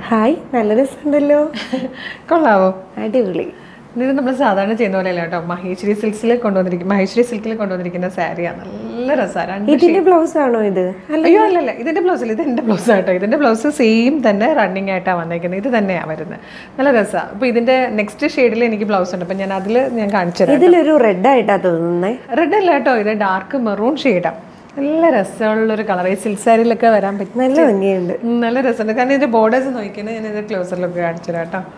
hi നല്ല രസമുണ്ടല്ലോ കൊള്ളാവോ അടിപൊളി ഇത് നമ്മൾ സാധാരണ ചെയ്യുന്ന പോലെയല്ല കേട്ടോ മഹേശ്വരി സിൽക്സിൽ കൊണ്ടുവന്നിരിക്കും മഹേശ്വരി സിൽക്കിൽ കൊണ്ടുവന്നിരിക്കുന്ന സാരിയാണ് നല്ല രസമാണ് രണ്ട് ഇതിന്റെ ബ്ലൗസ് ആണോ ഇത് അല്ല അയ്യോ അല്ലല്ല ഇതിന്റെ ബ്ലൗസ് അല്ല ഇത് എൻ്റെ ബ്ലൗസ് ആട്ടോ ഇതിന്റെ ബ്ലൗസ് സെയിം തന്നെ റണ്ണിങ് ആയിട്ടാണ് വന്നേക്കുന്നത് ഇത് തന്നെയാണ് വരുന്നത് നല്ല രസമാണ് അപ്പോൾ ഇതിന്റെ നെക്സ്റ്റ് ഷെയ്ഡിൽ എനിക്ക് ബ്ലൗസ് ഉണ്ട് അപ്പം ഞാൻ അതിൽ ഞാൻ കാണിച്ചു തരാം ഇതിലൊരു റെഡ് ആയിട്ടാ തോന്നുന്നേ റെഡ് അല്ല കേട്ടോ ഇത് ഡാർക്ക് മെറൂൺ ഷെയ്ഡാണ് നല്ല രസമുള്ളൊരു കളർ ഈ സിൽക്ക് സാരിയിലൊക്കെ വരാൻ പറ്റും നല്ല ഭംഗിയുണ്ട് ഉം, നല്ല രസമുണ്ട് കാരണം ഇതിന്റെ ബോർഡേഴ്സ് നോക്കിക്കുന്നത് ഞാൻ ഇത് ക്ലോസറിലൊക്കെ കാണിച്ചു തരാം കേട്ടോ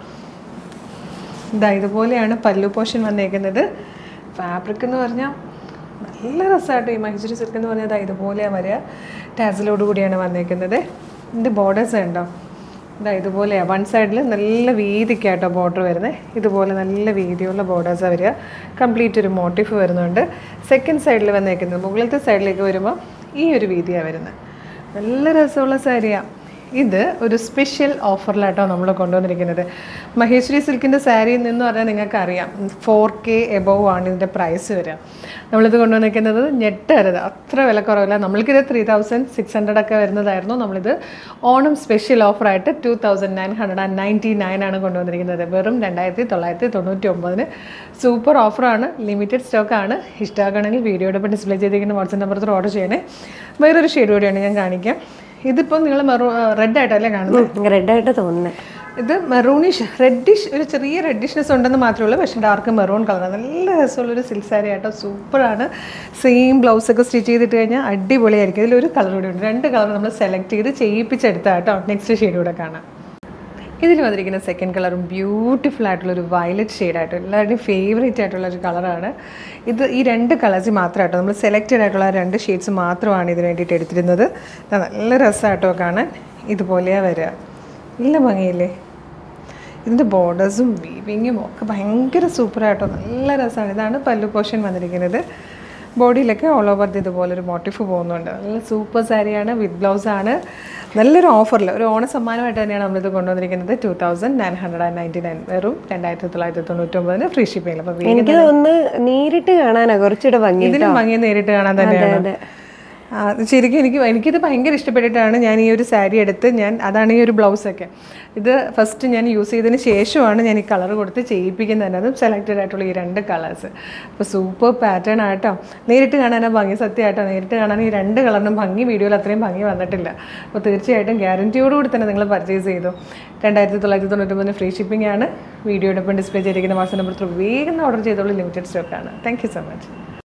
ഇതാ ഇതുപോലെയാണ് പല്ലു പോർഷൻ വന്നേക്കുന്നത് ഫാബ്രിക് എന്ന് പറഞ്ഞാൽ നല്ല രസമായിട്ട് ഈ മഹിജുരി സിൽക്ക് എന്ന് പറഞ്ഞാൽ ദാ ഇതുപോലെയാണ് വരിക ടാസിലോട് കൂടിയാണ് വന്നേക്കുന്നത് ഇതിൻ്റെ ബോർഡേഴ്സ് ഉണ്ടോ ഇതാ ഇതുപോലെയാണ് വൺ സൈഡിൽ നല്ല വീതിക്കാട്ടോ ബോർഡർ വരുന്നത് ഇതുപോലെ നല്ല വീതിയുള്ള ബോർഡേഴ്സാണ് വരിക കംപ്ലീറ്റ് ഒരു മോട്ടീഫ് വരുന്നുണ്ട് സെക്കൻഡ് സൈഡിൽ വന്നേക്കുന്നത് മുകളിലത്തെ സൈഡിലേക്ക് വരുമ്പോൾ ഈ ഒരു വീതിയാണ് വരുന്നത് നല്ല രസമുള്ള സാരിയാണ് ഇത് ഒരു സ്പെഷ്യൽ ഓഫറിലാട്ടോ നമ്മൾ കൊണ്ടുവന്നിരിക്കുന്നത് മഹേശ്വരി സിൽക്കിൻ്റെ സാരി എന്ന് പറഞ്ഞാൽ നിങ്ങൾക്ക് അറിയാം ഫോർ കെ എബോവ് ആണ് ഇതിൻ്റെ പ്രൈസ് വരിക നമ്മളിത് കൊണ്ടുവന്നിരിക്കുന്നത് ഞെട്ടരുത് അത്ര വിലക്കുറവില്ല നമ്മൾക്കിത് ത്രീ തൗസൻഡ് സിക്സ് ഹൺഡ്രഡ് ഒക്കെ വരുന്നതായിരുന്നു നമ്മളിത് ഓണം സ്പെഷ്യൽ ഓഫറായിട്ട് two thousand nine hundred and ninety nine ആണ് കൊണ്ടുവന്നിരിക്കുന്നത് വെറും രണ്ടായിരത്തി തൊള്ളായിരത്തി തൊണ്ണൂറ്റി ഒമ്പതിന് സൂപ്പർ ഓഫറാണ് ലിമിറ്റഡ് സ്റ്റോക്കാണ് ഇഷ്ടമാകണമെങ്കിൽ വീഡിയോയുടെ ഡിസ്പ്ലേ ചെയ്തിരിക്കുന്ന വാട്സപ്പ് നമ്പറിൽ ഓർഡർ ചെയ്യണേ വേറൊരു ഷെയ്ഡ് കൂടിയാണ് ഞാൻ കാണിക്കാം ഇതിപ്പോൾ നിങ്ങൾ മെറൂ റെഡ് ആയിട്ടല്ലേ കാണുന്നത് റെഡ് ആയിട്ട് തോന്നുന്നേ ഇത് മെറൂണിഷ് റെഡിഷ് ഒരു ചെറിയ റെഡിഷ്നെസ് ഉണ്ടെന്ന് മാത്രമേ ഉള്ളൂ പക്ഷേ ഡാർക്ക് മെറൂൺ കളറാണ് നല്ല രസമുള്ളൊരു സിൽക്ക് സാരി ആട്ടോ സൂപ്പറാണ് സെയിം ബ്ലൗസൊക്കെ സ്റ്റിച്ച് ചെയ്തിട്ട് കഴിഞ്ഞാൽ അടിപൊളിയായിരിക്കും ഇതിലൊരു കളർ കൂടി ഉണ്ട് രണ്ട് കളർ നമ്മൾ സെലക്ട് ചെയ്ത് ചെയ്യിപ്പിച്ചെടുത്താൽ കേട്ടോ നെക്സ്റ്റ് ഷെയ്ഡ് കൂടെ കാണാം ഇതിൽ വന്നിരിക്കുന്ന സെക്കൻഡ് കളറും ബ്യൂട്ടിഫുൾ ആയിട്ടുള്ള ഒരു വയലറ്റ് ഷെയ്ഡായിട്ട് എല്ലാവരുടെയും ഫേവറേറ്റ് ആയിട്ടുള്ള ഒരു കളറാണ് ഇത് ഈ രണ്ട് കളേഴ്സ് മാത്രമായിട്ടോ നമ്മൾ സെലക്റ്റഡ് ആയിട്ടുള്ള ആ രണ്ട് ഷെയ്ഡ്സ് മാത്രമാണ് ഇതിന് വേണ്ടിയിട്ട് എടുത്തിരുന്നത് ഇത് നല്ല രസമായിട്ടോ കാണാൻ ഇതുപോലെയാണ് വരിക നല്ല ഭംഗിയില്ലേ ഇതിൻ്റെ ബോർഡേഴ്സും വീവിങ്ങും ഒക്കെ ഭയങ്കര സൂപ്പറായിട്ടോ നല്ല രസമാണ് ഇതാണ് പല്ലു പോർഷൻ വന്നിരിക്കുന്നത് ബോഡിയിലൊക്കെ ഓൾ ഓവർ ഇതുപോലൊരു മോട്ടീഫ് പോകുന്നുണ്ട് നല്ല സൂപ്പർ സാരിയാണ് വിത്ത് ബ്ലൗസ് ആണ് നല്ലൊരു ഓഫറിൽ ഒരു ഓണ സമ്മാനമായിട്ട് തന്നെയാണ് നമ്മളിത് കൊണ്ടുവന്നിരിക്കുന്നത് two thousand nine hundred and ninety nine വെറും രണ്ടായിരത്തി തൊള്ളായിരത്തി തൊണ്ണൂറ്റൊമ്പതിന് ഫ്രീ ഷിപ്പിംഗ് അപ്പോൾ എനിക്ക് തോന്നുന്നു നേരിട്ട് കാണാനാ കുറച്ചുകൂടെ ഭംഗി ഇതിനും ഭംഗി നേരിട്ട് കാണാൻ തന്നെയാണ് ആ, ശരിക്കും എനിക്ക് എനിക്കിത് ഭയങ്കര ഇഷ്ടപ്പെട്ടിട്ടാണ് ഞാൻ ഈ ഒരു സാരി എടുത്ത് ഞാൻ അതാണ് ഈ ഒരു ബ്ലൗസൊക്കെ ഇത് ഫസ്റ്റ് ഞാൻ യൂസ് ചെയ്തതിന് ശേഷമാണ് ഞാൻ ഈ കളർ കൊടുത്ത് ചെയ്യിപ്പിക്കുന്നത് തന്നെ അതും സെലക്റ്റഡ് ആയിട്ടുള്ള ഈ രണ്ട് കളേഴ്സ് അപ്പോൾ സൂപ്പർ പാറ്റേൺ ആട്ടോ നേരിട്ട് കാണാനാ ഭംഗി സത്യമായിട്ടോ നേരിട്ട് കാണാൻ ഈ രണ്ട് കളറിനും ഭംഗി വീഡിയോയിൽ അത്രയും ഭംഗി വന്നിട്ടില്ല അപ്പോൾ തീർച്ചയായിട്ടും ഗ്യാരൻറ്റിയോടുകൂടി തന്നെ നിങ്ങൾ പർച്ചേസ് ചെയ്തു രണ്ടായിരത്തി തൊള്ളായിരത്തി തൊണ്ണൂറ്റൊമ്പതിന് ഫ്രീ ഷിപ്പിംഗ് ആണ് വീഡിയോടൊപ്പം ഡിസ്പ്ലേ ചെയ്തിരിക്കുന്ന വാട്സ്ആപ്പ് നമ്പർ ത്രൂ വേഗം ഓർഡർ ചെയ്തോളൂ ലിമിറ്റഡ് സ്റ്റോക്കാണ് താങ്ക് യു സോ മച്ച്